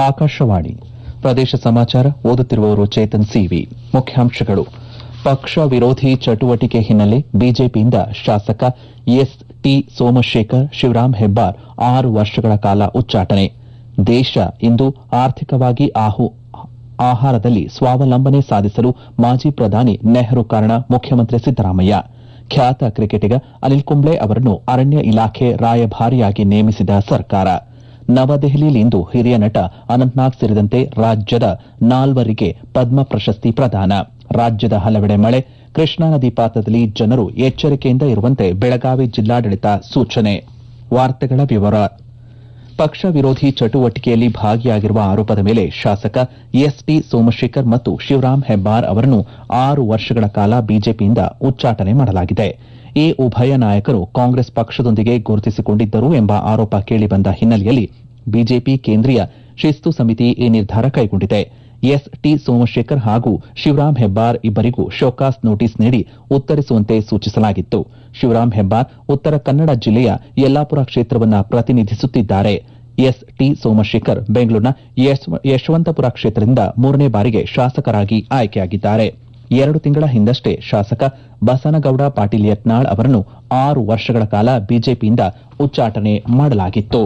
ಆಕಾಶವಾಣಿ ಪ್ರದೇಶ ಸಮಾಚಾರ ಓದುತ್ತಿರುವವರು ಚೇತನ್ ಸಿವಿ ಮುಖ್ಯಾಂಶಗಳು ಪಕ್ಷ ವಿರೋಧಿ ಚಟುವಟಿಕೆ ಹಿನ್ನೆಲೆ ಬಿಜೆಪಿಯಿಂದ ಶಾಸಕ ಎಸ್ ಟಿ ಸೋಮಶೇಖರ್ ಶಿವರಾಂ ಹೆಬ್ಬಾರ್ ಆರು ವರ್ಷಗಳ ಕಾಲ ಉಚ್ಚಾಟನೆ ದೇಶ ಇಂದು ಆರ್ಥಿಕವಾಗಿ ಆಹಾರದಲ್ಲಿ ಸ್ವಾವಲಂಬನೆ ಸಾಧಿಸಲು ಮಾಜಿ ಪ್ರಧಾನಿ ನೆಹರು ಕಾರಣ ಮುಖ್ಯಮಂತ್ರಿ ಸಿದ್ದರಾಮಯ್ಯ ಖ್ಯಾತ ಕ್ರಿಕೆಟಿಗ ಅನಿಲ್ ಕುಂಬ್ಳೆ ಅವರನ್ನು ಅರಣ್ಯ ಇಲಾಖೆ ರಾಯಭಾರಿಯಾಗಿ ನೇಮಿಸಿದ ಸರ್ಕಾರ ನವದೆಹಲಿಯಲ್ಲಿಂದು ಹಿರಿಯ ನಟ ಅನಂತ್ನಾಗ್ ಸೇರಿದಂತೆ ರಾಜ್ಯದ ನಾಲ್ವರಿಗೆ ಪದ್ಮ ಪ್ರಶಸ್ತಿ ಪ್ರದಾನ ರಾಜ್ಯದ ಹಲವೆಡೆ ಮಳೆ ಕೃಷ್ಣಾ ನದಿ ಪಾತ್ರದಲ್ಲಿ ಜನರು ಎಚ್ಚರಿಕೆಯಿಂದ ಇರುವಂತೆ ಬೆಳಗಾವಿ ಜಿಲ್ಲಾಡಳಿತ ಸೂಚನೆ ವಾರ್ತೆಗಳ ವಿವರ ಪಕ್ಷ ವಿರೋಧಿ ಚಟುವಟಿಕೆಯಲ್ಲಿ ಭಾಗಿಯಾಗಿರುವ ಆರೋಪದ ಮೇಲೆ ಶಾಸಕ ಎಸ್ಟಿ ಸೋಮಶೇಖರ್ ಮತ್ತು ಶಿವರಾಂ ಹೆಬ್ಬಾರ್ ಅವರನ್ನು ಆರು ವರ್ಷಗಳ ಕಾಲ ಬಿಜೆಪಿಯಿಂದ ಉಚ್ಚಾಟನೆ ಮಾಡಲಾಗಿದೆ ಈ ಉಭಯ ನಾಯಕರು ಕಾಂಗ್ರೆಸ್ ಪಕ್ಷದೊಂದಿಗೆ ಗುರುತಿಸಿಕೊಂಡಿದ್ದರು ಎಂಬ ಆರೋಪ ಕೇಳಿಬಂದ ಹಿನ್ನೆಲೆಯಲ್ಲಿ ಬಿಜೆಪಿ ಕೇಂದ್ರೀಯ ಶಿಸ್ತು ಸಮಿತಿ ಈ ನಿರ್ಧಾರ ಕೈಗೊಂಡಿದೆ ಎಸ್ಟಿ ಸೋಮಶೇಖರ್ ಹಾಗೂ ಶಿವರಾಂ ಹೆಬ್ಬಾರ್ ಇಬ್ಬರಿಗೂ ಶೋಕಾಸ್ ನೋಟಿಸ್ ನೀಡಿ ಉತ್ತರಿಸುವಂತೆ ಸೂಚಿಸಲಾಗಿತ್ತು ಶಿವರಾಂ ಹೆಬ್ಬಾರ್ ಉತ್ತರ ಕನ್ನಡ ಜಿಲ್ಲೆಯ ಯಲ್ಲಾಪುರ ಕ್ಷೇತ್ರವನ್ನು ಪ್ರತಿನಿಧಿಸುತ್ತಿದ್ದಾರೆ ಎಸ್ಟಿ ಸೋಮಶೇಖರ್ ಬೆಂಗಳೂರಿನ ಯಶವಂತಪುರ ಕ್ಷೇತ್ರದಿಂದ ಮೂರನೇ ಬಾರಿಗೆ ಶಾಸಕರಾಗಿ ಆಯ್ಕೆಯಾಗಿದ್ದಾರೆ ಎರಡು ತಿಂಗಳ ಹಿಂದಷ್ಟೇ ಶಾಸಕ ಬಸನಗೌಡ ಪಾಟೀಲ್ ಯತ್ನಾಳ್ ಅವರನ್ನು ಆರು ವರ್ಷಗಳ ಕಾಲ ಬಿಜೆಪಿಯಿಂದ ಉಚ್ಚಾಟನೆ ಮಾಡಲಾಗಿತ್ತು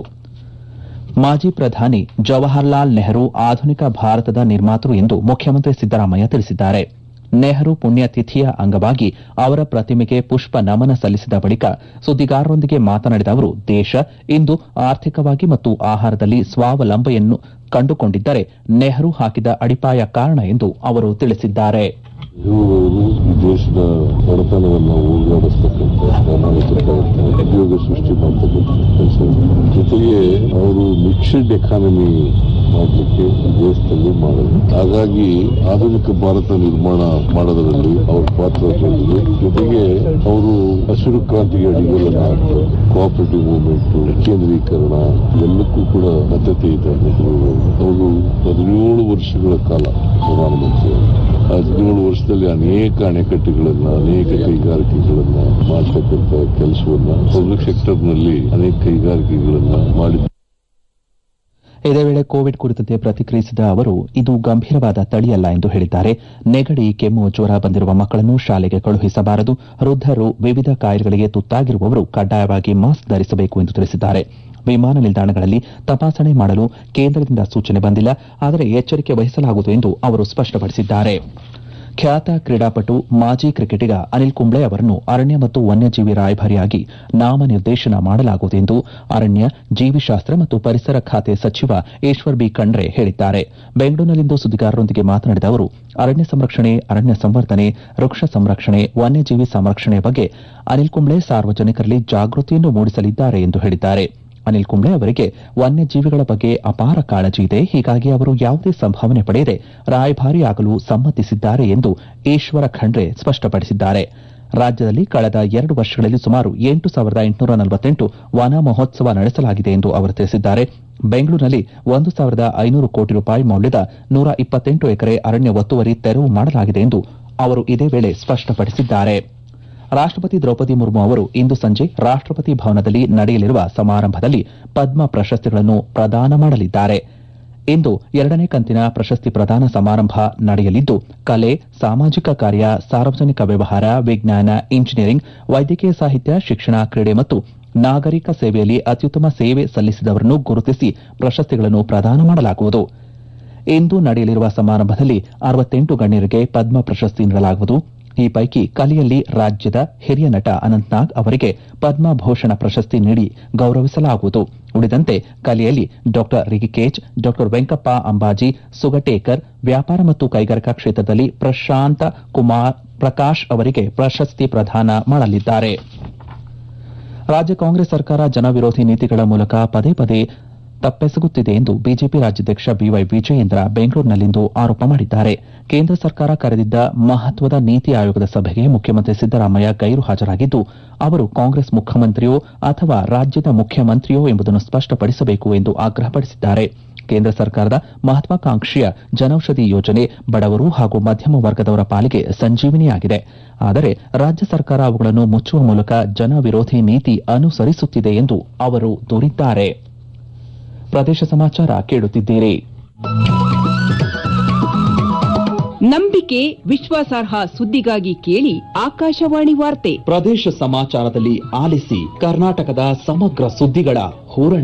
ಮಾಜಿ ಪ್ರಧಾನಿ ಜವಾಹರ್ಲಾಲ್ ನೆಹರು ಆಧುನಿಕ ಭಾರತದ ನಿರ್ಮಾತೃ ಎಂದು ಮುಖ್ಯಮಂತ್ರಿ ಸಿದ್ದರಾಮಯ್ಯ ತಿಳಿಸಿದ್ದಾರೆ ನೆಹರು ಪುಣ್ಯತಿಥಿಯ ಅಂಗವಾಗಿ ಅವರ ಪ್ರತಿಮೆಗೆ ಪುಷ್ಪ ನಮನ ಸಲ್ಲಿಸಿದ ಬಳಿಕ ಸುದ್ದಿಗಾರರೊಂದಿಗೆ ಮಾತನಾಡಿದ ಅವರು ದೇಶ ಇಂದು ಆರ್ಥಿಕವಾಗಿ ಮತ್ತು ಆಹಾರದಲ್ಲಿ ಸ್ವಾವಲಂಬನೆಯನ್ನು ಕಂಡುಕೊಂಡಿದ್ದರೆ ನೆಹರು ಹಾಕಿದ ಅಡಿಪಾಯ ಕಾರಣ ಎಂದು ಅವರು ತಿಳಿಸಿದ್ದಾರೆ ಇವರು ಈ ದೇಶದ ಬಡತನವನ್ನು ಹೋಗಲಾಡಿಸ್ತಕ್ಕಂಥ ಕರ್ನಾಟಕ ಉದ್ಯೋಗ ಸೃಷ್ಟಿ ಮಾಡ್ತಕ್ಕಂಥ ಕೆಲಸ ಜೊತೆಗೆ ಅವರು ಮಿಕ್ಸ್ಡ್ ಎಕಾನಮಿ ಮಾಡಲಿಕ್ಕೆ ಈ ದೇಶದಲ್ಲಿ ಮಾಡಿದ್ರು ಹಾಗಾಗಿ ಆಧುನಿಕ ಭಾರತ ನಿರ್ಮಾಣ ಮಾಡೋದರಲ್ಲಿ ಅವ್ರ ಪಾತ್ರ ದೊಡ್ಡದು ಜೊತೆಗೆ ಅವರು ಹಸಿರು ಕ್ರಾಂತಿಗೆ ಅಡಿಗಳನ್ನು ಹಾಕ್ತಾರೆ ಕೋಆಪರೇಟಿವ್ ಮೂವ್ಮೆಂಟ್ ಕೇಂದ್ರೀಕರಣ ಎಲ್ಲಕ್ಕೂ ಕೂಡ ಬದ್ಧತೆ ಇದೆ ನೆಹರು ಅವರು ಹದಿನೇಳು ವರ್ಷಗಳ ಕಾಲ ಪ್ರಧಾನಮಂತ್ರಿ ಹದಿನೇಳು ವರ್ಷದಲ್ಲಿ ಅನೇಕ ಅಣೆಕಟ್ಟುಗಳನ್ನ ಅನೇಕ ಕೈಗಾರಿಕೆಗಳನ್ನ ಮಾಡ್ತಕ್ಕಂಥ ಕೆಲಸವನ್ನ ಪಬ್ಲಿಕ್ ಸೆಕ್ಟರ್ನಲ್ಲಿ ಅನೇಕ ಕೈಗಾರಿಕೆಗಳನ್ನ ಮಾಡಿದ್ದಾರೆ ಇದೇ ವೇಳೆ ಕೋವಿಡ್ ಕುರಿತಂತೆ ಪ್ರತಿಕ್ರಿಯಿಸಿದ ಅವರು ಇದು ಗಂಭೀರವಾದ ತಳಿಯಲ್ಲ ಎಂದು ಹೇಳಿದ್ದಾರೆ ನೆಗಡಿ ಕೆಮ್ಮು ಜ್ವರ ಬಂದಿರುವ ಮಕ್ಕಳನ್ನು ಶಾಲೆಗೆ ಕಳುಹಿಸಬಾರದು ವೃದ್ಧರು ವಿವಿಧ ಕಾಯಿಲೆಗಳಿಗೆ ತುತ್ತಾಗಿರುವವರು ಕಡ್ಡಾಯವಾಗಿ ಮಾಸ್ಕ್ ಧರಿಸಬೇಕು ಎಂದು ತಿಳಿಸಿದ್ದಾರೆ ವಿಮಾನ ನಿಲ್ದಾಣಗಳಲ್ಲಿ ತಪಾಸಣೆ ಮಾಡಲು ಕೇಂದ್ರದಿಂದ ಸೂಚನೆ ಬಂದಿಲ್ಲ ಆದರೆ ಎಚ್ಚರಿಕೆ ವಹಿಸಲಾಗುವುದು ಎಂದು ಅವರು ಸ್ಪಷ್ಟಪಡಿಸಿದ್ದಾರೆ ಖ್ಯಾತ ಕ್ರೀಡಾಪಟು ಮಾಜಿ ಕ್ರಿಕೆಟಿಗ ಅನಿಲ್ ಕುಂಬ್ಳೆ ಅವರನ್ನು ಅರಣ್ಯ ಮತ್ತು ವನ್ಯಜೀವಿ ರಾಯಭಾರಿಯಾಗಿ ನಾಮನಿರ್ದೇಶನ ಮಾಡಲಾಗುವುದು ಎಂದು ಅರಣ್ಯ ಜೀವಿಶಾಸ್ತ್ರ ಮತ್ತು ಪರಿಸರ ಖಾತೆ ಸಚಿವ ಈಶ್ವರ್ ಬಿ ಖಂಡ್ರೆ ಹೇಳಿದ್ದಾರೆ ಬೆಂಗಳೂರಿನಲ್ಲಿಂದು ಸುದ್ದಿಗಾರರೊಂದಿಗೆ ಮಾತನಾಡಿದ ಅವರು ಅರಣ್ಯ ಸಂರಕ್ಷಣೆ ಅರಣ್ಯ ಸಂವರ್ಧನೆ ವೃಕ್ಷ ಸಂರಕ್ಷಣೆ ವನ್ಯಜೀವಿ ಸಂರಕ್ಷಣೆ ಬಗ್ಗೆ ಅನಿಲ್ ಕುಂಬ್ಳೆ ಸಾರ್ವಜನಿಕರಲ್ಲಿ ಜಾಗೃತಿಯನ್ನು ಮೂಡಿಸಲಿದ್ದಾರೆ ಎಂದು ಹೇಳಿದ್ದಾರೆ ಅನಿಲ್ ಕುಂಬ್ಳೆ ಅವರಿಗೆ ವನ್ಯಜೀವಿಗಳ ಬಗ್ಗೆ ಅಪಾರ ಕಾಳಜಿ ಇದೆ ಹೀಗಾಗಿ ಅವರು ಯಾವುದೇ ಸಂಭಾವನೆ ಪಡೆಯದೆ ರಾಯಭಾರಿಯಾಗಲು ಸಮ್ಮತಿಸಿದ್ದಾರೆ ಎಂದು ಈಶ್ವರ ಖಂಡ್ರೆ ಸ್ಪಷ್ಟಪಡಿಸಿದ್ದಾರೆ ರಾಜ್ಯದಲ್ಲಿ ಕಳೆದ ಎರಡು ವರ್ಷಗಳಲ್ಲಿ ಸುಮಾರು ಎಂಟು ಸಾವಿರದ ಎಂಟುನೂರ ನಲವತ್ತೆಂಟು ವನ ಮಹೋತ್ಸವ ನಡೆಸಲಾಗಿದೆ ಎಂದು ಅವರು ತಿಳಿಸಿದ್ದಾರೆ ಬೆಂಗಳೂರಿನಲ್ಲಿ ಒಂದು ಸಾವಿರದ ಐನೂರು ಕೋಟಿ ರೂಪಾಯಿ ಮೌಲ್ಯದ ನೂರ ಇಪ್ಪತ್ತೆಂಟು ಎಕರೆ ಅರಣ್ಯ ಒತ್ತುವರಿ ತೆರವು ಮಾಡಲಾಗಿದೆ ಎಂದು ಅವರು ಇದೇ ವೇಳೆ ಸ್ಪಷ್ಟಪಡಿಸಿದ್ದಾರೆ ರಾಷ್ಟಪತಿ ದ್ರೌಪದಿ ಮುರ್ಮು ಅವರು ಇಂದು ಸಂಜೆ ರಾಷ್ಟಪತಿ ಭವನದಲ್ಲಿ ನಡೆಯಲಿರುವ ಸಮಾರಂಭದಲ್ಲಿ ಪದ್ಮ ಪ್ರಶಸ್ತಿಗಳನ್ನು ಪ್ರದಾನ ಮಾಡಲಿದ್ದಾರೆ ಇಂದು ಎರಡನೇ ಕಂತಿನ ಪ್ರಶಸ್ತಿ ಪ್ರದಾನ ಸಮಾರಂಭ ನಡೆಯಲಿದ್ದು ಕಲೆ ಸಾಮಾಜಿಕ ಕಾರ್ಯ ಸಾರ್ವಜನಿಕ ವ್ಯವಹಾರ ವಿಜ್ಞಾನ ಇಂಜಿನಿಯರಿಂಗ್ ವೈದ್ಯಕೀಯ ಸಾಹಿತ್ಯ ಶಿಕ್ಷಣ ಕ್ರೀಡೆ ಮತ್ತು ನಾಗರಿಕ ಸೇವೆಯಲ್ಲಿ ಅತ್ಯುತ್ತಮ ಸೇವೆ ಸಲ್ಲಿಸಿದವರನ್ನು ಗುರುತಿಸಿ ಪ್ರಶಸ್ತಿಗಳನ್ನು ಪ್ರದಾನ ಮಾಡಲಾಗುವುದು ಇಂದು ನಡೆಯಲಿರುವ ಸಮಾರಂಭದಲ್ಲಿ ಅರವತ್ತೆಂಟು ಗಣ್ಯರಿಗೆ ಪದ್ಮ ಪ್ರಶಸ್ತಿ ನೀಡಲಾಗುವುದು ಈ ಪೈಕಿ ಕಲೆಯಲ್ಲಿ ರಾಜ್ಯದ ಹಿರಿಯ ನಟ ಅನಂತ್ನಾಗ್ ಅವರಿಗೆ ಪದ್ಮಭೂಷಣ ಪ್ರಶಸ್ತಿ ನೀಡಿ ಗೌರವಿಸಲಾಗುವುದು ಉಳಿದಂತೆ ಕಲೆಯಲ್ಲಿ ಡಾ ರಿಗಿಕೇಜ್ ಡಾ ವೆಂಕಪ್ಪ ಅಂಬಾಜಿ ಸುಗಟೇಕರ್ ವ್ಯಾಪಾರ ಮತ್ತು ಕೈಗಾರಿಕಾ ಕ್ಷೇತ್ರದಲ್ಲಿ ಪ್ರಶಾಂತ ಕುಮಾರ್ ಪ್ರಕಾಶ್ ಅವರಿಗೆ ಪ್ರಶಸ್ತಿ ಪ್ರದಾನ ಮಾಡಲಿದ್ದಾರೆ ರಾಜ್ಯ ಕಾಂಗ್ರೆಸ್ ಸರ್ಕಾರ ಜನವಿರೋಧಿ ನೀತಿಗಳ ಮೂಲಕ ಪದೇ ಪದೇ ತಪ್ಪೆಸಗುತ್ತಿದೆ ಎಂದು ಬಿಜೆಪಿ ರಾಜ್ಯಾಧ್ಯಕ್ಷ ಬಿವೈ ವಿಜಯೇಂದ್ರ ಬೆಂಗಳೂರಿನಲ್ಲಿಂದು ಆರೋಪ ಮಾಡಿದ್ದಾರೆ ಕೇಂದ್ರ ಸರ್ಕಾರ ಕರೆದಿದ್ದ ಮಹತ್ವದ ನೀತಿ ಆಯೋಗದ ಸಭೆಗೆ ಮುಖ್ಯಮಂತ್ರಿ ಸಿದ್ದರಾಮಯ್ಯ ಗೈರು ಹಾಜರಾಗಿದ್ದು ಅವರು ಕಾಂಗ್ರೆಸ್ ಮುಖ್ಯಮಂತ್ರಿಯೋ ಅಥವಾ ರಾಜ್ಯದ ಮುಖ್ಯಮಂತ್ರಿಯೋ ಎಂಬುದನ್ನು ಸ್ಪಷ್ಟಪಡಿಸಬೇಕು ಎಂದು ಆಗ್ರಹಪಡಿಸಿದ್ದಾರೆ ಕೇಂದ್ರ ಸರ್ಕಾರದ ಮಹತ್ವಾಕಾಂಕ್ಷೆಯ ಜನೌಷಧಿ ಯೋಜನೆ ಬಡವರು ಹಾಗೂ ಮಧ್ಯಮ ವರ್ಗದವರ ಪಾಲಿಗೆ ಸಂಜೀವಿನಿಯಾಗಿದೆ ಆದರೆ ರಾಜ್ಯ ಸರ್ಕಾರ ಅವುಗಳನ್ನು ಮುಚ್ಚುವ ಮೂಲಕ ಜನವಿರೋಧಿ ನೀತಿ ಅನುಸರಿಸುತ್ತಿದೆ ಎಂದು ಅವರು ದೂರಿದ್ದಾರೆ ಪ್ರದೇಶ ಸಮಾಚಾರ ಕೇಳುತ್ತಿದ್ದೀರಿ ನಂಬಿಕೆ ವಿಶ್ವಾಸಾರ್ಹ ಸುದ್ದಿಗಾಗಿ ಕೇಳಿ ಆಕಾಶವಾಣಿ ವಾರ್ತೆ ಪ್ರದೇಶ ಸಮಾಚಾರದಲ್ಲಿ ಆಲಿಸಿ ಕರ್ನಾಟಕದ ಸಮಗ್ರ ಸುದ್ದಿಗಳ ಹೂರಣ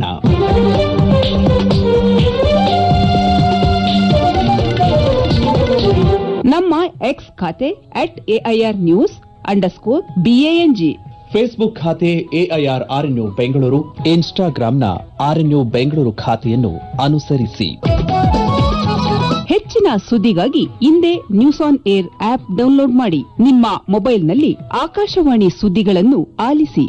ನಮ್ಮ ಎಕ್ಸ್ ಖಾತೆ at AIR news underscore BANG Facebook ಖಾತೆ ಎಐಆರ್ ಆರ್ಎನ್ಯು ಬೆಂಗಳೂರು ಇನ್ಸ್ಟಾಗ್ರಾಂನ ಆರ್ಎನ್ಯು ಬೆಂಗಳೂರು ಖಾತೆಯನ್ನು ಅನುಸರಿಸಿ ಹೆಚ್ಚಿನ ಸುದ್ದಿಗಾಗಿ ಹಿಂದೆ news on air app download ಮಾಡಿ ನಿಮ್ಮ ಮೊಬೈಲ್ನಲ್ಲಿ ಆಕಾಶವಾಣಿ ಸುದ್ದಿಗಳನ್ನು ಆಲಿಸಿ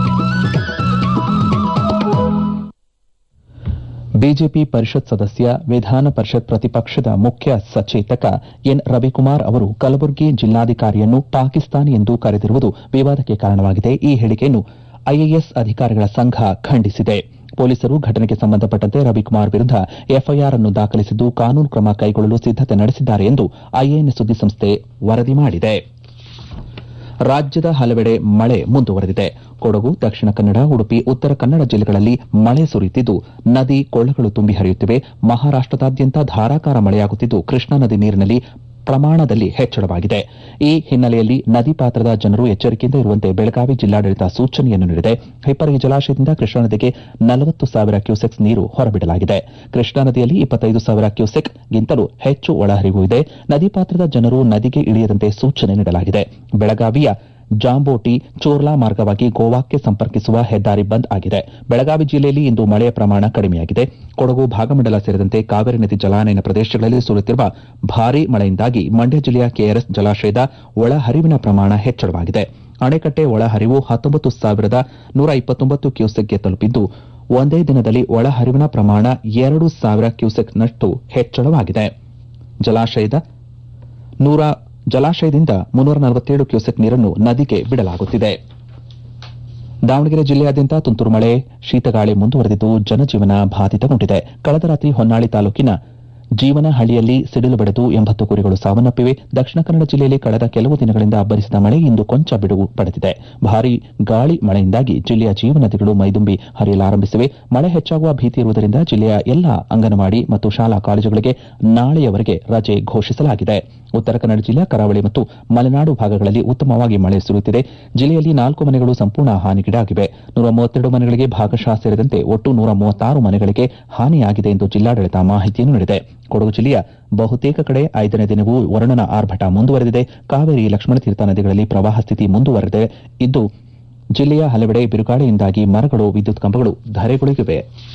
ಬಿಜೆಪಿ ಪರಿಷತ್ ಸದಸ್ಯ ವಿಧಾನ ಪರಿಷತ್ ಪ್ರತಿಪಕ್ಷದ ಮುಖ್ಯ ಸಚೇತಕ ಎನ್ ರವಿಕುಮಾರ್ ಅವರು ಕಲಬುರಗಿ ಜಿಲ್ಲಾಧಿಕಾರಿಯನ್ನು ಪಾಕಿಸ್ತಾನಿ ಎಂದು ಕರೆದಿರುವುದು ವಿವಾದಕ್ಕೆ ಕಾರಣವಾಗಿದೆ ಈ ಹೇಳಿಕೆಯನ್ನು ಐಎಎಸ್ ಅಧಿಕಾರಿಗಳ ಸಂಘ ಖಂಡಿಸಿದೆ ಪೊಲೀಸರು ಘಟನೆಗೆ ಸಂಬಂಧಪಟ್ಟಂತೆ ರವಿಕುಮಾರ್ ವಿರುದ್ಧ ಎಫ್ಐಆರ್ ಅನ್ನು ದಾಖಲಿಸಿದ್ದು ಕಾನೂನು ಕ್ರಮ ಕೈಗೊಳ್ಳಲು ಸಿದ್ದತೆ ನಡೆಸಿದ್ದಾರೆ ಎಂದು ಐಎಎನ್ ಸುದ್ದಿಸಂಸ್ಥೆ ವರದಿ ಮಾಡಿದೆ ರಾಜ್ಯದ ಹಲವೆಡೆ ಮಳೆ ಮುಂದುವರೆದಿದೆ ಕೊಡಗು ದಕ್ಷಿಣ ಕನ್ನಡ ಉಡುಪಿ ಉತ್ತರ ಕನ್ನಡ ಜಿಲ್ಲೆಗಳಲ್ಲಿ ಮಳೆ ಸುರಿಯುತ್ತಿದ್ದು ನದಿ ಕೊಳ್ಳಗಳು ತುಂಬಿ ಹರಿಯುತ್ತಿವೆ ಮಹಾರಾಷ್ಟದಾದ್ಯಂತ ಧಾರಾಕಾರ ಮಳೆಯಾಗುತ್ತಿದ್ದು ಕೃಷ್ಣಾ ನದಿ ನೀರಿನಲ್ಲಿ ಪ್ರಮಾಣದಲ್ಲಿ ಹೆಚ್ಚಳವಾಗಿದೆ ಈ ಹಿನ್ನೆಲೆಯಲ್ಲಿ ನದಿ ಪಾತ್ರದ ಜನರು ಎಚ್ಚರಿಕೆಯಿಂದ ಇರುವಂತೆ ಬೆಳಗಾವಿ ಜಿಲ್ಲಾಡಳಿತ ಸೂಚನೆಯನ್ನು ನೀಡಿದೆ ಹಿಪ್ಪರಗಿ ಜಲಾಶಯದಿಂದ ಕೃಷ್ಣಾ ನದಿಗೆ ನಲವತ್ತು ಸಾವಿರ ಕ್ಯೂಸೆಕ್ಸ್ ನೀರು ಹೊರಬಿಡಲಾಗಿದೆ ಕೃಷ್ಣಾ ನದಿಯಲ್ಲಿ ಇಪ್ಪತ್ತೈದು ಸಾವಿರ ಕ್ಯೂಸೆಕ್ ಗಿಂತಲೂ ಹೆಚ್ಚು ಒಳಹರಿವು ಇದೆ ನದಿ ಪಾತ್ರದ ಜನರು ನದಿಗೆ ಇಳಿಯದಂತೆ ಸೂಚನೆ ನೀಡಲಾಗಿದೆ ಬೆಳಗಾವಿಯ ಜಾಂಬೋಟಿ ಚೋರ್ಲಾ ಮಾರ್ಗವಾಗಿ ಗೋವಾಕ್ಕೆ ಸಂಪರ್ಕಿಸುವ ಹೆದ್ದಾರಿ ಬಂದ್ ಆಗಿದೆ ಬೆಳಗಾವಿ ಜಿಲ್ಲೆಯಲ್ಲಿ ಇಂದು ಮಳೆಯ ಪ್ರಮಾಣ ಕಡಿಮೆಯಾಗಿದೆ ಕೊಡಗು ಭಾಗಮಂಡಲ ಸೇರಿದಂತೆ ಕಾವೇರಿ ನದಿ ಜಲಾನಯನ ಪ್ರದೇಶಗಳಲ್ಲಿ ಸುರಿಯುತ್ತಿರುವ ಭಾರೀ ಮಳೆಯಿಂದಾಗಿ ಮಂಡ್ಯ ಜಿಲ್ಲೆಯ ಕೆಆರ್ಎಸ್ ಜಲಾಶಯದ ಒಳಹರಿವಿನ ಪ್ರಮಾಣ ಹೆಚ್ಚಳವಾಗಿದೆ ಅಣೆಕಟ್ಟೆ ಒಳಹರಿವು ಹತ್ತೊಂಬತ್ತು ಸಾವಿರದ ನೂರ ಇಪ್ಪತ್ತೊಂಬತ್ತು ಕ್ಯೂಸೆಕ್ಗೆ ತಲುಪಿದ್ದು ಒಂದೇ ದಿನದಲ್ಲಿ ಒಳಹರಿವಿನ ಪ್ರಮಾಣ ಎರಡು ಸಾವಿರ ಕ್ಯೂಸೆಕ್ನಷ್ಟು ಹೆಚ್ಚಳವಾಗಿದೆ ಜಲಾಶಯದ ನೂರ ಜಲಾಶಯದಿಂದ ಮುನ್ನೂರ ನಲವತ್ತೇಳು ಕ್ಯೂಸೆಕ್ ನೀರನ್ನು ನದಿಗೆ ಬಿಡಲಾಗುತ್ತಿದೆ ದಾವಣಗೆರೆ ಜಿಲ್ಲೆಯಾದ್ಯಂತ ತುಂತುರು ಮಳೆ ಶೀತಗಾಳಿ ಮುಂದುವರೆದಿದ್ದು ಜನಜೀವನ ಬಾಧಿತಗೊಂಡಿದೆ ಕಳೆದ ರಾತ್ರಿ ಹೊನ್ನಾಳಿ ತಾಲೂಕಿನ ಜೀವನಹಳ್ಳಿಯಲ್ಲಿ ಸಿಡಿಲು ಬಡಿದು ಎಂಬತ್ತು ಕುರಿಗಳು ಸಾವನ್ನಪ್ಪಿವೆ ದಕ್ಷಿಣ ಕನ್ನಡ ಜಿಲ್ಲೆಯಲ್ಲಿ ಕಳೆದ ಕೆಲವು ದಿನಗಳಿಂದ ಅಬ್ಬರಿಸಿದ ಮಳೆ ಇಂದು ಕೊಂಚ ಬಿಡುವು ಪಡೆದಿದೆ ಭಾರೀ ಗಾಳಿ ಮಳೆಯಿಂದಾಗಿ ಜಿಲ್ಲೆಯ ಜೀವನದಿಗಳು ಮೈದುಂಬಿ ಹರಿಯಲಾರಂಭಿಸಿವೆ ಮಳೆ ಹೆಚ್ಚಾಗುವ ಭೀತಿ ಇರುವುದರಿಂದ ಜಿಲ್ಲೆಯ ಎಲ್ಲಾ ಅಂಗನವಾಡಿ ಮತ್ತು ಶಾಲಾ ಕಾಲೇಜುಗಳಿಗೆ ನಾಳೆಯವರೆಗೆ ರಜೆ ಘೋಷಿಸಲಾಗಿದೆ ಉತ್ತರ ಕನ್ನಡ ಜಿಲ್ಲೆ ಕರಾವಳಿ ಮತ್ತು ಮಲೆನಾಡು ಭಾಗಗಳಲ್ಲಿ ಉತ್ತಮವಾಗಿ ಮಳೆ ಸುರಿಯುತ್ತಿದೆ ಜಿಲ್ಲೆಯಲ್ಲಿ ನಾಲ್ಕು ಮನೆಗಳು ಸಂಪೂರ್ಣ ಹಾನಿಗೀಡಾಗಿವೆ ನೂರ ಮೂವತ್ತೆರಡು ಮನೆಗಳಿಗೆ ಭಾಗಶಃ ಸೇರಿದಂತೆ ಒಟ್ಟು ನೂರ ಮೂವತ್ತಾರು ಮನೆಗಳಿಗೆ ಹಾನಿಯಾಗಿದೆ ಎಂದು ಜಿಲ್ಲಾಡಳಿತ ಮಾಹಿತಿಯನ್ನು ನೀಡಿದೆ ಕೊಡಗು ಜಿಲ್ಲೆಯ ಬಹುತೇಕ ಕಡೆ ಐದನೇ ದಿನವೂ ವರುಣನ ಆರ್ಭಟ ಮುಂದುವರೆದಿದೆ ಕಾವೇರಿ ಲಕ್ಷ್ಮಣತೀರ್ಥ ನದಿಗಳಲ್ಲಿ ಪ್ರವಾಹ ಸ್ಥಿತಿ ಮುಂದುವರೆದಿದೆ ಇದ್ದು ಜಿಲ್ಲೆಯ ಹಲವೆಡೆ ಬಿರುಗಾಳಿಯಿಂದಾಗಿ ಮರಗಳು ವಿದ್ಯುತ್ ಕಂಬಗಳು ಧರೆಗುಳಿಗಿವೆ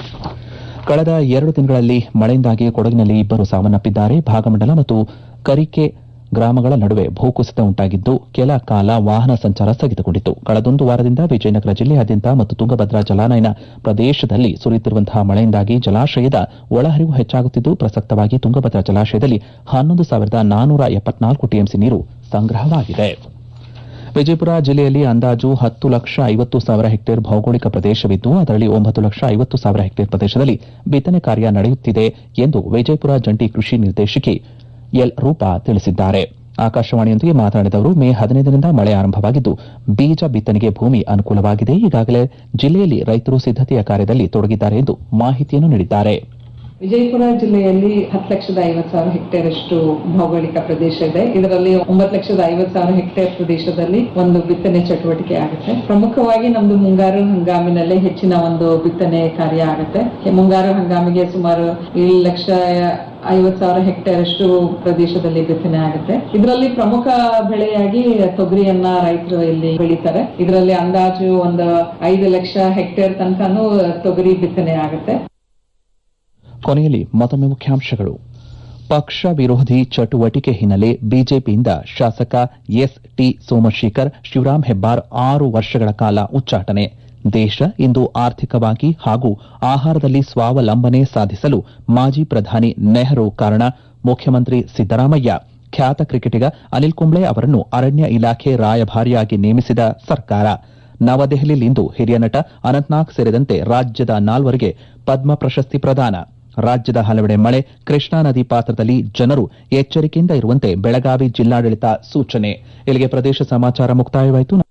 ಕಳೆದ ಎರಡು ದಿನಗಳಲ್ಲಿ ಮಳೆಯಿಂದಾಗಿ ಕೊಡಗಿನಲ್ಲಿ ಇಬ್ಬರು ಸಾವನ್ನಪ್ಪಿದ್ದಾರೆ ಭಾಗಮಂಡಲ ಮತ್ತು ಕರಿಕೆ ಗ್ರಾಮಗಳ ನಡುವೆ ಭೂಕುಸಿತ ಉಂಟಾಗಿದ್ದು ಕೆಲ ಕಾಲ ವಾಹನ ಸಂಚಾರ ಸ್ಥಗಿತಗೊಂಡಿತ್ತು ಕಳೆದೊಂದು ವಾರದಿಂದ ವಿಜಯನಗರ ಜಿಲ್ಲೆಯಾದ್ಯಂತ ಮತ್ತು ತುಂಗಭದ್ರಾ ಜಲಾನಯನ ಪ್ರದೇಶದಲ್ಲಿ ಸುರಿಯುತ್ತಿರುವಂತಹ ಮಳೆಯಿಂದಾಗಿ ಜಲಾಶಯದ ಒಳಹರಿವು ಹೆಚ್ಚಾಗುತ್ತಿದ್ದು ಪ್ರಸಕ್ತವಾಗಿ ತುಂಗಭದ್ರಾ ಜಲಾಶಯದಲ್ಲಿ ಹನ್ನೊಂದು ಸಾವಿರದ ನಾನೂರ ಎಪ್ಪತ್ನಾಲ್ಕು ಟಿಎಂಸಿ ನೀರು ಸಂಗ್ರಹವಾಗಿದೆ ವಿಜಯಪುರ ಜಿಲ್ಲೆಯಲ್ಲಿ ಅಂದಾಜು ಹತ್ತು ಲಕ್ಷ ಐವತ್ತು ಸಾವಿರ ಹೆಕ್ಟೇರ್ ಭೌಗೋಳಿಕ ಪ್ರದೇಶವಿದ್ದು ಅದರಲ್ಲಿ ಒಂಬತ್ತು ಲಕ್ಷ ಐವತ್ತು ಸಾವಿರ ಹೆಕ್ಟೇರ್ ಪ್ರದೇಶದಲ್ಲಿ ಬಿತ್ತನೆ ಕಾರ್ಯ ನಡೆಯುತ್ತಿದೆ ಎಂದು ವಿಜಯಪುರ ಜಂಟಿ ಕೃಷಿ ನಿರ್ದೇಶಕಿ ಎಲ್ ರೂಪಾ ತಿಳಿಸಿದ್ದಾರೆ ಆಕಾಶವಾಣಿಯೊಂದಿಗೆ ಮಾತನಾಡಿದ ಅವರು ಮೇ ಹದಿನೈದರಿಂದ ಮಳೆ ಆರಂಭವಾಗಿದ್ದು ಬೀಜ ಬಿತ್ತನೆಗೆ ಭೂಮಿ ಅನುಕೂಲವಾಗಿದೆ ಈಗಾಗಲೇ ಜಿಲ್ಲೆಯಲ್ಲಿ ರೈತರು ಸಿದ್ದತೆಯ ಕಾರ್ಯದಲ್ಲಿ ತೊಡಗಿದ್ದಾರೆ ಎಂದು ಮಾಹಿತಿಯನ್ನು ನೀಡಿದ್ದಾರೆ ವಿಜಯಪುರ ಜಿಲ್ಲೆಯಲ್ಲಿ ಹತ್ತು ಲಕ್ಷದ ಐವತ್ತು ಸಾವಿರ ಹೆಕ್ಟೇರ್ ಅಷ್ಟು ಭೌಗೋಳಿಕ ಪ್ರದೇಶ ಇದೆ ಇದರಲ್ಲಿ ಒಂಬತ್ತು ಲಕ್ಷದ ಐವತ್ತು ಸಾವಿರ ಹೆಕ್ಟೇರ್ ಪ್ರದೇಶದಲ್ಲಿ ಒಂದು ಬಿತ್ತನೆ ಚಟುವಟಿಕೆ ಆಗುತ್ತೆ ಪ್ರಮುಖವಾಗಿ ನಮ್ದು ಮುಂಗಾರು ಹಂಗಾಮಿನಲ್ಲಿ ಹೆಚ್ಚಿನ ಒಂದು ಬಿತ್ತನೆ ಕಾರ್ಯ ಆಗುತ್ತೆ ಮುಂಗಾರು ಹಂಗಾಮಿಗೆ ಸುಮಾರು ಏಳು ಲಕ್ಷ ಐವತ್ ಸಾವಿರ ಹೆಕ್ಟೇರ್ ಅಷ್ಟು ಪ್ರದೇಶದಲ್ಲಿ ಬಿತ್ತನೆ ಆಗುತ್ತೆ ಇದರಲ್ಲಿ ಪ್ರಮುಖ ಬೆಳೆಯಾಗಿ ತೊಗರಿಯನ್ನ ರೈತರು ಇಲ್ಲಿ ಬೆಳೀತಾರೆ ಇದರಲ್ಲಿ ಅಂದಾಜು ಒಂದು ಐದು ಲಕ್ಷ ಹೆಕ್ಟೇರ್ ತನಕನೂ ತೊಗರಿ ಬಿತ್ತನೆ ಆಗುತ್ತೆ ಕೊನೆಯಲ್ಲಿ ಮತ್ತೊಮ್ಮೆ ಮುಖ್ಯಾಂಶಗಳು ಪಕ್ಷ ವಿರೋಧಿ ಚಟುವಟಿಕೆ ಹಿನ್ನೆಲೆ ಬಿಜೆಪಿಯಿಂದ ಶಾಸಕ ಎಸ್ ಟಿ ಸೋಮಶೇಖರ್ ಶಿವರಾಂ ಹೆಬ್ಬಾರ್ ಆರು ವರ್ಷಗಳ ಕಾಲ ಉಚ್ಚಾಟನೆ ದೇಶ ಇಂದು ಆರ್ಥಿಕವಾಗಿ ಹಾಗೂ ಆಹಾರದಲ್ಲಿ ಸ್ವಾವಲಂಬನೆ ಸಾಧಿಸಲು ಮಾಜಿ ಪ್ರಧಾನಿ ನೆಹರು ಕಾರಣ ಮುಖ್ಯಮಂತ್ರಿ ಸಿದ್ದರಾಮಯ್ಯ ಖ್ಯಾತ ಕ್ರಿಕೆಟಿಗ ಅನಿಲ್ ಕುಂಬ್ಳೆ ಅವರನ್ನು ಅರಣ್ಯ ಇಲಾಖೆ ರಾಯಭಾರಿಯಾಗಿ ನೇಮಿಸಿದ ಸರ್ಕಾರ ನವದೆಹಲಿಯಲ್ಲಿಂದು ಹಿರಿಯ ನಟ ಅನಂತ್ನಾಗ್ ಸೇರಿದಂತೆ ರಾಜ್ಯದ ನಾಲ್ವರಿಗೆ ಪದ್ಮ ಪ್ರಶಸ್ತಿ ಪ್ರದಾನ ರಾಜ್ಯದ ಹಲವೆಡೆ ಮಳೆ ಕೃಷ್ಣಾ ನದಿ ಪಾತ್ರದಲ್ಲಿ ಜನರು ಎಚ್ಚರಿಕೆಯಿಂದ ಇರುವಂತೆ ಬೆಳಗಾವಿ ಜಿಲ್ಲಾಡಳಿತ ಸೂಚನೆ ಇಲ್ಲಿಗೆ ಪ್ರದೇಶ ಸಮಾಚಾರ ಮುಕ್ತಾಯವಾಯಿತು